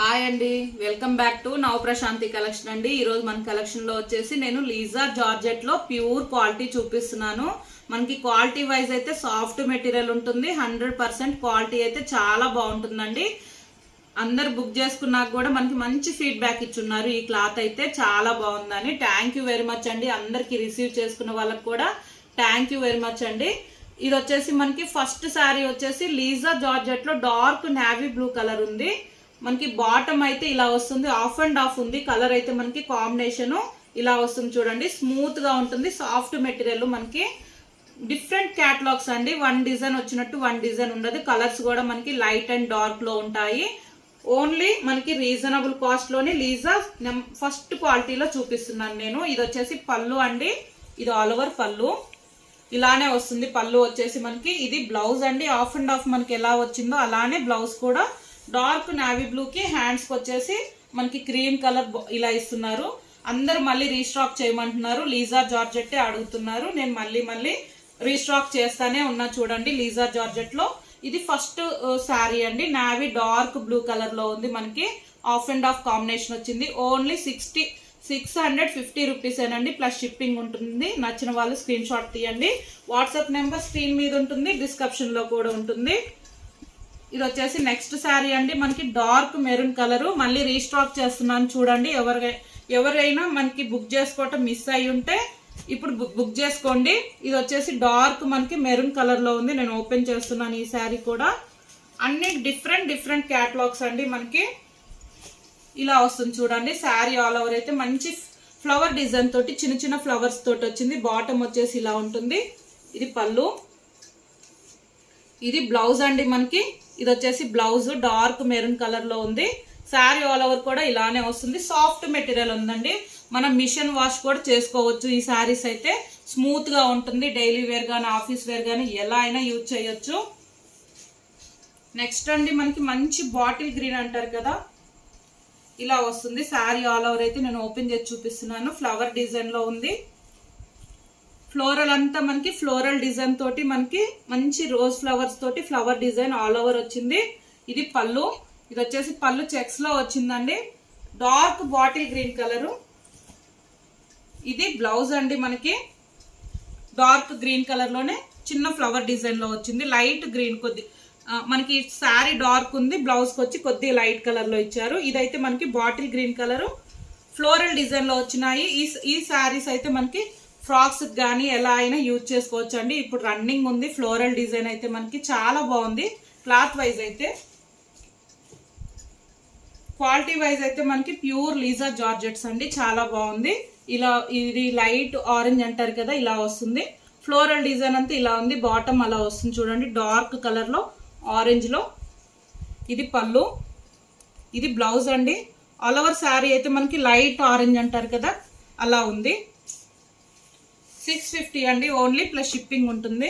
hi అండి welcome back to నవ Prashanti collection అండి ఈ రోజు మన కలెక్షన్ లో వచ్చేసి నేను లీజా జార్జెట్ లో ప్యూర్ క్వాలిటీ చూపిస్తున్నాను మనకి క్వాలిటీ వైజ్ అయితే సాఫ్ట్ మెటీరియల్ ఉంటుంది హండ్రెడ్ పర్సెంట్ క్వాలిటీ అయితే చాలా బాగుంటుందండి అందరు బుక్ చేసుకున్నాక కూడా మనకి మంచి ఫీడ్బ్యాక్ ఇచ్చున్నారు ఈ క్లాత్ అయితే చాలా బాగుందని థ్యాంక్ యూ వెరీ మచ్ అండి అందరికి రిసీవ్ చేసుకున్న వాళ్ళకి కూడా థ్యాంక్ యూ వెరీ మచ్ అండి ఇది వచ్చేసి మనకి ఫస్ట్ శారీ వచ్చేసి లీజా జార్జెట్ లో డార్క్ నావీ బ్లూ కలర్ ఉంది మనకి బాటమ్ అయితే ఇలా వస్తుంది ఆఫ్ అండ్ ఆఫ్ ఉంది కలర్ అయితే మనకి కాంబినేషన్ ఇలా వస్తుంది చూడండి స్మూత్ గా ఉంటుంది సాఫ్ట్ మెటీరియల్ మనకి డిఫరెంట్ క్యాటలాగ్స్ అండి వన్ డిజైన్ వచ్చినట్టు వన్ డిజైన్ ఉండదు కలర్స్ కూడా మనకి లైట్ అండ్ డార్క్ లో ఉంటాయి ఓన్లీ మనకి రీజనబుల్ కాస్ట్ లోనే లీజా ఫస్ట్ క్వాలిటీలో చూపిస్తున్నాను నేను ఇది వచ్చేసి పళ్ళు అండి ఇది ఆల్ ఓవర్ పళ్ళు ఇలానే వస్తుంది పళ్ళు వచ్చేసి మనకి ఇది బ్లౌజ్ అండి ఆఫ్ అండ్ ఆఫ్ మనకి ఎలా వచ్చిందో అలానే బ్లౌజ్ కూడా డార్క్ నావీ బ్లూ కి హ్యాండ్స్ కి వచ్చేసి మనకి క్రీమ్ కలర్ ఇలా ఇస్తున్నారు అందరు మళ్ళీ రీస్టాక్ చేయమంటున్నారు లీజా జార్జెట్ అడుగుతున్నారు నేను మళ్ళీ మళ్ళీ రీస్టాక్ చేస్తానే ఉన్నా చూడండి లీజా జార్జెట్ లో ఇది ఫస్ట్ శారీ అండి నావీ డార్క్ బ్లూ కలర్ లో ఉంది మనకి ఆఫ్ అండ్ ఆఫ్ కాంబినేషన్ వచ్చింది only sixty six hundred fifty rupees ఏనండి ప్లస్ షిప్పింగ్ ఉంటుంది నచ్చిన వాళ్ళు స్క్రీన్ షాట్ తీయండి వాట్సాప్ నెంబర్ స్క్రీన్ మీద ఉంటుంది డిస్క్రిప్షన్ లో కూడా ఉంటుంది ఇది వచ్చేసి నెక్స్ట్ శారీ అండి మనకి డార్క్ మెరూన్ కలర్ మళ్ళీ రీస్టాక్ చేస్తున్నాను చూడండి ఎవరి ఎవరైనా మనకి బుక్ చేసుకోవటం మిస్ అయి ఉంటే ఇప్పుడు బుక్ బుక్ చేసుకోండి ఇది వచ్చేసి డార్క్ మనకి మెరూన్ కలర్ లో ఉంది నేను ఓపెన్ చేస్తున్నాను ఈ శారీ కూడా అన్ని డిఫరెంట్ డిఫరెంట్ క్యాటలాగ్స్ అండి మనకి ఇలా వస్తుంది చూడండి శారీ ఆల్ ఓవర్ అయితే మంచి ఫ్లవర్ డిజైన్ తోటి చిన్న చిన్న ఫ్లవర్స్ తోటి వచ్చింది బాటమ్ వచ్చేసి ఇలా ఉంటుంది ఇది పళ్ళు ఇది బ్లౌజ్ అండి మనకి ఇది వచ్చేసి బ్లౌజ్ డార్క్ మెరూన్ కలర్ లో ఉంది శారీ ఆల్ ఓవర్ కూడా ఇలానే వస్తుంది సాఫ్ట్ మెటీరియల్ ఉందండి మనం మిషన్ వాష్ కూడా చేసుకోవచ్చు ఈ శారీస్ అయితే స్మూత్ గా ఉంటుంది డైలీ వేర్ గానీ ఆఫీస్ వేర్ గానీ ఎలా అయినా యూజ్ చేయొచ్చు నెక్స్ట్ అండి మనకి మంచి బాటిల్ గ్రీన్ అంటారు కదా ఇలా వస్తుంది శారీ ఆల్ ఓవర్ అయితే నేను ఓపెన్ చేసి చూపిస్తున్నాను ఫ్లవర్ డిజైన్ లో ఉంది ఫ్లోరల్ అంతా మనకి ఫ్లోరల్ డిజైన్ తోటి మనకి మంచి రోజ్ ఫ్లవర్స్ తోటి ఫ్లవర్ డిజైన్ ఆల్ ఓవర్ వచ్చింది ఇది పళ్ళు ఇది వచ్చేసి పళ్ళు చెక్స్ లో వచ్చిందండి డార్క్ బాటిల్ గ్రీన్ కలరు ఇది బ్లౌజ్ అండి మనకి డార్క్ గ్రీన్ కలర్ లోనే చిన్న ఫ్లవర్ డిజైన్ లో వచ్చింది లైట్ గ్రీన్ కొద్ది మనకి శారీ డార్క్ ఉంది బ్లౌజ్ వచ్చి కొద్ది లైట్ కలర్ లో ఇచ్చారు ఇదైతే మనకి bottle green colour floral design లో వచ్చినాయి ఈ ఈ శారీస్ అయితే మనకి ఫ్రాక్స్ కానీ ఎలా అయినా యూజ్ చేసుకోవచ్చు అండి ఇప్పుడు రన్నింగ్ ఉంది ఫ్లోరల్ డిజైన్ అయితే మనకి చాలా బాగుంది క్లాత్ వైజ్ అయితే క్వాలిటీ వైజ్ అయితే మనకి ప్యూర్ లీజా జార్జెట్స్ అండి చాలా బాగుంది ఇలా ఇది లైట్ ఆరెంజ్ అంటారు కదా ఇలా వస్తుంది ఫ్లోరల్ డిజైన్ అంతా ఇలా ఉంది బాటమ్ అలా వస్తుంది చూడండి డార్క్ కలర్ లో ఆరెంజ్ లో ఇది పళ్ళు ఇది బ్లౌజ్ అండి ఆల్ ఓవర్ శారీ అయితే మనకి లైట్ ఆరెంజ్ అంటారు కదా అలా ఉంది సిక్స్ ఫిఫ్టీ అండి ఓన్లీ ప్లస్ షిప్పింగ్ ఉంటుంది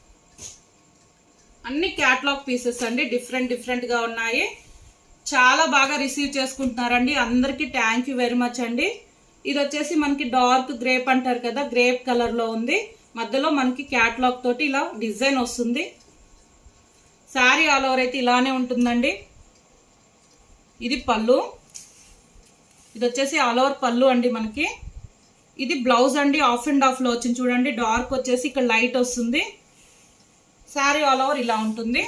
అన్ని క్యాట్లాగ్ పీసెస్ అండి డిఫరెంట్ డిఫరెంట్ గా ఉన్నాయి చాలా బాగా రిసీవ్ చేసుకుంటున్నారండి అందరికి థ్యాంక్ యూ వెరీ మచ్ అండి ఇది వచ్చేసి మనకి డార్క్ గ్రేప్ అంటారు కదా గ్రేప్ కలర్ లో ఉంది మధ్యలో మనకి క్యాట్లాగ్ తోటి ఇలా డిజైన్ వస్తుంది శారీ ఆల్ ఓవర్ అయితే ఇలానే ఉంటుందండి ఇది పళ్ళు ఇది వచ్చేసి ఆల్ ఓవర్ పళ్ళు అండి మనకి ఇది బ్లౌజ్ అండి ఆఫ్ అండ్ ఆఫ్ లో వచ్చింది చూడండి డార్క్ వచ్చేసి ఇక్కడ లైట్ వస్తుంది శారీ ఆల్ ఓవర్ ఇలా ఉంటుంది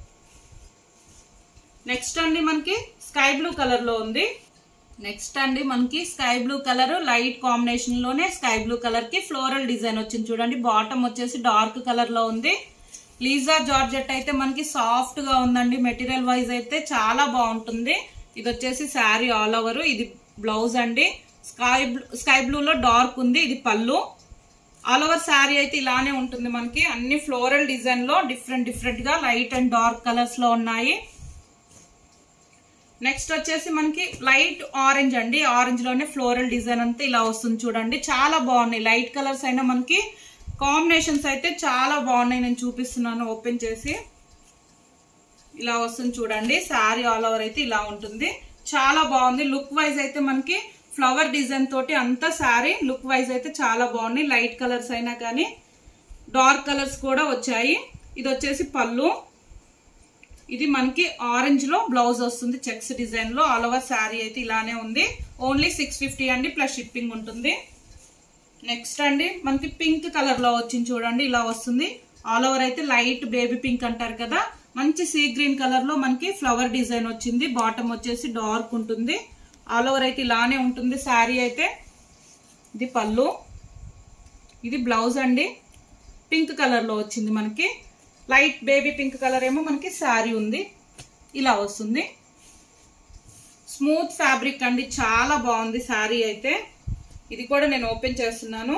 నెక్స్ట్ అండి మనకి స్కై బ్లూ కలర్ లో ఉంది నెక్స్ట్ అండి మనకి sky blue colour light combination లోనే స్కై బ్లూ కలర్ కి ఫ్లోరల్ డిజైన్ వచ్చింది చూడండి బాటమ్ వచ్చేసి డార్క్ కలర్ లో ఉంది లీజా జార్జెట్ అయితే మనకి సాఫ్ట్ గా ఉందండి మెటీరియల్ వైజ్ అయితే చాలా బాగుంటుంది ఇది వచ్చేసి శారీ ఆల్ ఓవర్ ఇది బ్లౌజ్ అండి స్కై బ్లూ స్కై బ్లూలో డార్క్ ఉంది ఇది పళ్ళు ఆల్ ఓవర్ శారీ అయితే ఇలానే ఉంటుంది మనకి అన్ని ఫ్లోరల్ డిజైన్ లో డిఫరెంట్ డిఫరెంట్ గా లైట్ అండ్ డార్క్ కలర్స్ లో ఉన్నాయి నెక్స్ట్ వచ్చేసి మనకి లైట్ ఆరెంజ్ అండి ఆరెంజ్ లోనే ఫ్లోరల్ డిజైన్ అంతా ఇలా వస్తుంది చూడండి చాలా బాగున్నాయి లైట్ కలర్స్ అయినా మనకి కాంబినేషన్స్ అయితే చాలా బాగున్నాయి నేను చూపిస్తున్నాను ఓపెన్ చేసి ఇలా వస్తుంది చూడండి శారీ ఆల్ ఓవర్ అయితే ఇలా ఉంటుంది చాలా బాగుంది లుక్ వైజ్ అయితే మనకి ఫ్లవర్ డిజైన్ తోటి అంతా శారీ లుక్ వైజ్ అయితే చాలా బాగున్నాయి లైట్ కలర్స్ అయినా కానీ డార్క్ కలర్స్ కూడా వచ్చాయి ఇది వచ్చేసి పళ్ళు ఇది మనకి ఆరెంజ్ లో బ్లౌజ్ వస్తుంది చెక్స్ డిజైన్ లో ఆల్ ఓవర్ శారీ అయితే ఇలానే ఉంది ఓన్లీ సిక్స్ ఫిఫ్టీ అండి ప్లస్ షిప్పింగ్ ఉంటుంది నెక్స్ట్ అండి మనకి పింక్ కలర్ లో వచ్చింది చూడండి ఇలా వస్తుంది ఆల్ ఓవర్ అయితే లైట్ బేబీ పింక్ అంటారు కదా మంచి సీ గ్రీన్ కలర్ లో మనకి ఫ్లవర్ డిజైన్ వచ్చింది బాటమ్ వచ్చేసి డార్క్ ఉంటుంది ఆల్ ఓవర్ అయితే ఇలానే ఉంటుంది శారీ అయితే ఇది పళ్ళు ఇది బ్లౌజ్ అండి పింక్ కలర్ లో వచ్చింది మనకి లైట్ బేబీ పింక్ కలర్ ఏమో మనకి శారీ ఉంది ఇలా వస్తుంది స్మూత్ ఫ్యాబ్రిక్ అండి చాలా బాగుంది శారీ అయితే ఇది కూడా నేను ఓపెన్ చేస్తున్నాను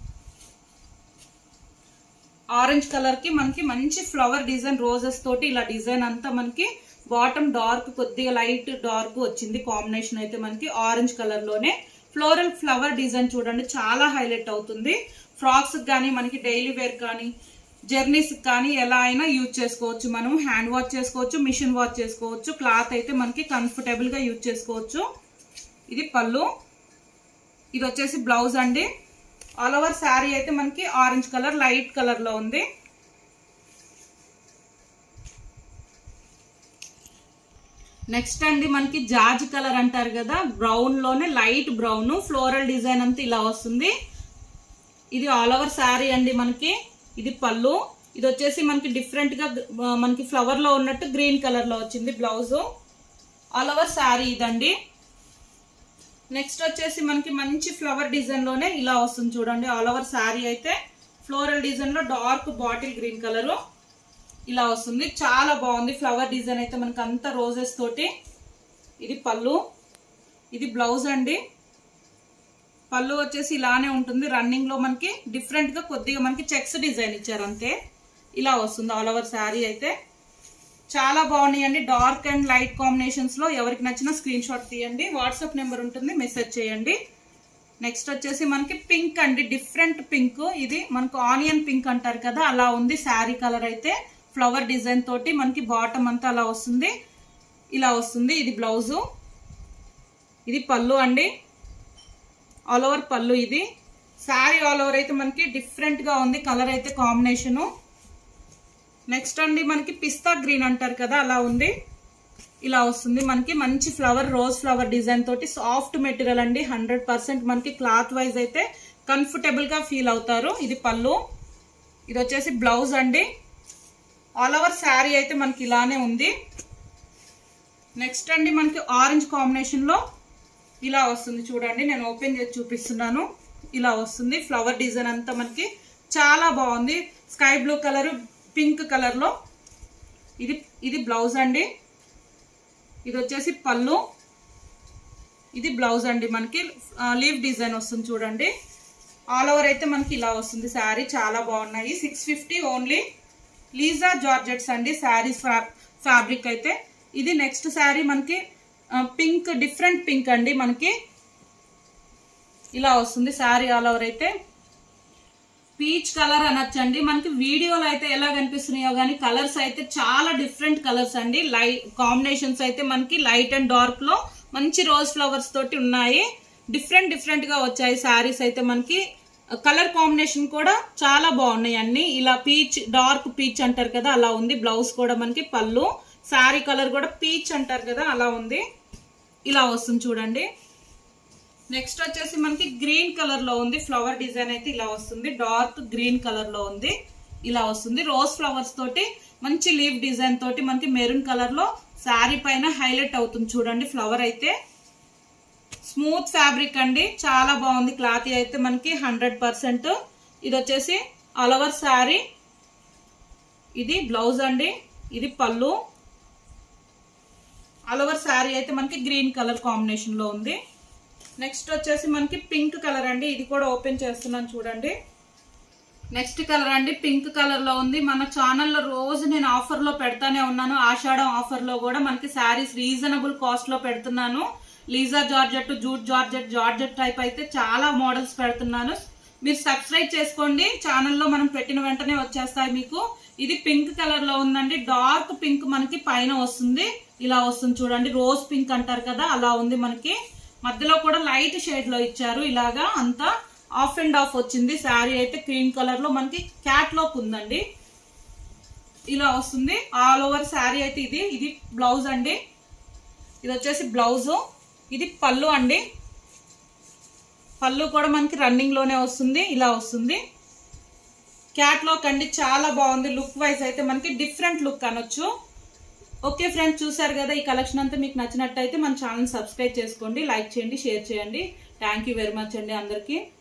ఆరెంజ్ కలర్ కి మనకి మంచి ఫ్లవర్ డిజైన్ రోజెస్ తోటి ఇలా డిజైన్ అంతా మనకి బాటమ్ డార్క్ కొద్దిగా లైట్ డార్క్ వచ్చింది కాంబినేషన్ అయితే మనకి ఆరెంజ్ కలర్ లోనే ఫ్లోరల్ ఫ్లవర్ డిజైన్ చూడండి చాలా హైలైట్ అవుతుంది ఫ్రాక్స్ కానీ మనకి డైలీ వేర్ కానీ జర్నీస్ కానీ ఎలా అయినా యూజ్ చేసుకోవచ్చు మనం హ్యాండ్ వాష్ చేసుకోవచ్చు మిషన్ వాష్ చేసుకోవచ్చు క్లాత్ అయితే మనకి కంఫర్టబుల్ గా యూజ్ చేసుకోవచ్చు ఇది పళ్ళు ఇది వచ్చేసి బ్లౌజ్ అండి ఆల్ ఓవర్ శారీ అయితే మనకి ఆరెంజ్ కలర్ లైట్ కలర్ లో ఉంది నెక్స్ట్ అండి మనకి జార్జ్ కలర్ అంటారు కదా బ్రౌన్ లోనే లైట్ బ్రౌన్ ఫ్లోరల్ డిజైన్ అంతా ఇలా వస్తుంది ఇది ఆల్ ఓవర్ శారీ అండి మనకి ఇది పళ్ళు ఇది వచ్చేసి మనకి డిఫరెంట్ గా ఆ, మనకి ఫ్లవర్ లో ఉన్నట్టు గ్రీన్ కలర్ లో వచ్చింది బ్లౌజ్ ఆల్ ఓవర్ శారీ ఇదండి నెక్స్ట్ వచ్చేసి మనకి మంచి ఫ్లవర్ డిజైన్ లోనే ఇలా వస్తుంది చూడండి ఆల్ ఓవర్ శారీ అయితే ఫ్లోరల్ డిజైన్ లో డార్క్ బాటిల్ గ్రీన్ కలర్ ఇలా వస్తుంది చాలా బాగుంది ఫ్లవర్ డిజైన్ అయితే మనకి అంత రోజెస్ తోటి ఇది పళ్ళు ఇది బ్లౌజ్ అండి పళ్ళు వచ్చేసి ఇలానే ఉంటుంది రన్నింగ్ లో మనకి డిఫరెంట్ గా కొద్దిగా మనకి చెక్స్ డిజైన్ ఇచ్చారు అంతే ఇలా వస్తుంది ఆల్ ఓవర్ శారీ అయితే చాలా బాగున్నాయండి డార్క్ అండ్ లైట్ కాంబినేషన్స్ లో ఎవరికి నచ్చినా స్క్రీన్ షాట్ తీయండి వాట్సాప్ నెంబర్ ఉంటుంది మెసేజ్ చేయండి నెక్స్ట్ వచ్చేసి మనకి పింక్ అండి డిఫరెంట్ పింక్ ఇది మనకు ఆనియన్ పింక్ అంటారు కదా అలా ఉంది శారీ కలర్ అయితే ఫ్లవర్ డిజైన్ తోటి మనకి బాటమ్ అంతా అలా వస్తుంది ఇలా వస్తుంది ఇది బ్లౌజు ఇది పళ్ళు అండి ఆల్ ఓవర్ పళ్ళు ఇది శారీ ఆల్ ఓవర్ అయితే మనకి డిఫరెంట్ గా ఉంది కలర్ అయితే కాంబినేషను నెక్స్ట్ అండి మనకి పిస్తా గ్రీన్ అంటారు కదా అలా ఉంది ఇలా వస్తుంది మనకి మంచి ఫ్లవర్ రోజ్ ఫ్లవర్ డిజైన్ తోటి సాఫ్ట్ మెటీరియల్ అండి హండ్రెడ్ పర్సెంట్ మనకి క్లాత్ వైజ్ అయితే కంఫర్టబుల్ గా ఫీల్ అవుతారు ఇది పళ్ళు ఇది వచ్చేసి బ్లౌజ్ అండి ఆల్ ఓవర్ శారీ అయితే మనకి ఇలానే ఉంది నెక్స్ట్ అండి మనకి ఆరెంజ్ కాంబినేషన్ లో ఇలా వస్తుంది చూడండి నేను ఓపెన్ చేసి చూపిస్తున్నాను ఇలా వస్తుంది ఫ్లవర్ డిజైన్ అంతా మనకి చాలా బాగుంది sky blue colour pink colour లో ఇది ఇది బ్లౌజ్ అండి ఇది వచ్చేసి పళ్ళు ఇది బ్లౌజ్ అండి మనకి లీవ్ డిజైన్ వస్తుంది చూడండి ఆల్ ఓవర్ అయితే మనకి ఇలా వస్తుంది శారీ చాలా బాగున్నాయి సిక్స్ ఫిఫ్టీ ఓన్లీ లీజా జార్జెట్స్ అండి శారీస్ ఫ్యాబ్రిక్ అయితే ఇది నెక్స్ట్ శారీ మనకి పింక్ డిఫరెంట్ పింక్ అండి మనకి ఇలా వస్తుంది శారీ ఆల్ ఓవర్ అయితే పీచ్ కలర్ అనొచ్చండి మనకి వీడియోలో అయితే ఎలా కనిపిస్తున్నాయో కానీ కలర్స్ అయితే చాలా డిఫరెంట్ కలర్స్ అండి లైట్ కాంబినేషన్స్ అయితే మనకి లైట్ అండ్ డార్క్ లో మంచి రోజ్ ఫ్లవర్స్ తోటి ఉన్నాయి డిఫరెంట్ డిఫరెంట్ గా వచ్చాయి శారీస్ అయితే మనకి కలర్ కాంబినేషన్ కూడా చాలా బాగున్నాయి అన్ని ఇలా పీచ్ డార్క్ పీచ్ అంటారు కదా అలా ఉంది బ్లౌజ్ కూడా మనకి పళ్ళు శారీ కలర్ కూడా పీచ్ అంటారు కదా అలా ఉంది ఇలా వస్తుంది చూడండి నెక్స్ట్ వచ్చేసి మనకి గ్రీన్ కలర్ లో ఉంది ఫ్లవర్ డిజైన్ అయితే ఇలా వస్తుంది డార్క్ గ్రీన్ కలర్ లో ఉంది ఇలా వస్తుంది రోజ్ ఫ్లవర్స్ తోటి మంచి లీవ్ డిజైన్ తోటి మనకి మెరూన్ కలర్ లో శారీ పైన హైలైట్ అవుతుంది చూడండి ఫ్లవర్ అయితే స్మూత్ ఫ్యాబ్రిక్ అండి చాలా బాగుంది క్లాత్ అయితే మనకి హండ్రెడ్ పర్సెంట్ ఇది వచ్చేసి ఆల్ ఓవర్ శారీ ఇది బ్లౌజ్ అండి ఇది పళ్ళు ఆల్ ఓవర్ శారీ అయితే మనకి గ్రీన్ కలర్ కాంబినేషన్ లో ఉంది నెక్స్ట్ వచ్చేసి మనకి పింక్ కలర్ అండి ఇది కూడా ఓపెన్ చేస్తున్నాను చూడండి నెక్స్ట్ కలర్ అండి పింక్ కలర్ లో ఉంది మన ఛానల్లో రోజు నేను ఆఫర్ లో పెడతానే ఉన్నాను ఆషాఢం ఆఫర్ లో కూడా మనకి శారీస్ రీజనబుల్ కాస్ట్ లో పెడుతున్నాను లీజా georgette jute georgette georgette type అయితే చాలా మోడల్స్ పెడుతున్నాను మీరు సబ్స్క్రైబ్ చేసుకోండి ఛానల్లో మనం పెట్టిన వెంటనే వచ్చేస్తాయి మీకు ఇది పింక్ కలర్ లో ఉందండి డార్క్ పింక్ మనకి పైన వస్తుంది ఇలా వస్తుంది చూడండి రోజ్ పింక్ అంటారు కదా అలా ఉంది మనకి మధ్యలో కూడా లైట్ షేడ్ లో ఇచ్చారు ఇలాగా అంతా ఆఫ్ అండ్ ఆఫ్ వచ్చింది శారీ అయితే క్రీమ్ కలర్ లో మనకి క్యాట్ లోక్ ఉందండి ఇలా వస్తుంది ఆల్ ఓవర్ శారీ అయితే ఇది ఇది బ్లౌజ్ అండి ఇది వచ్చేసి బ్లౌజ్ ఇది పళ్ళు అండి పళ్ళు కూడా మనకి రన్నింగ్ లోనే వస్తుంది ఇలా వస్తుంది క్యాట్లాగ్ అండి చాలా బాగుంది లుక్ వైజ్ అయితే మనకి డిఫరెంట్ లుక్ అనొచ్చు ఓకే ఫ్రెండ్స్ చూసారు కదా ఈ కలెక్షన్ అంతా మీకు నచ్చినట్టయితే మన ఛానల్ సబ్స్క్రైబ్ చేసుకోండి లైక్ చేయండి షేర్ చేయండి థ్యాంక్ యూ వెరీ మచ్ అండి అందరికీ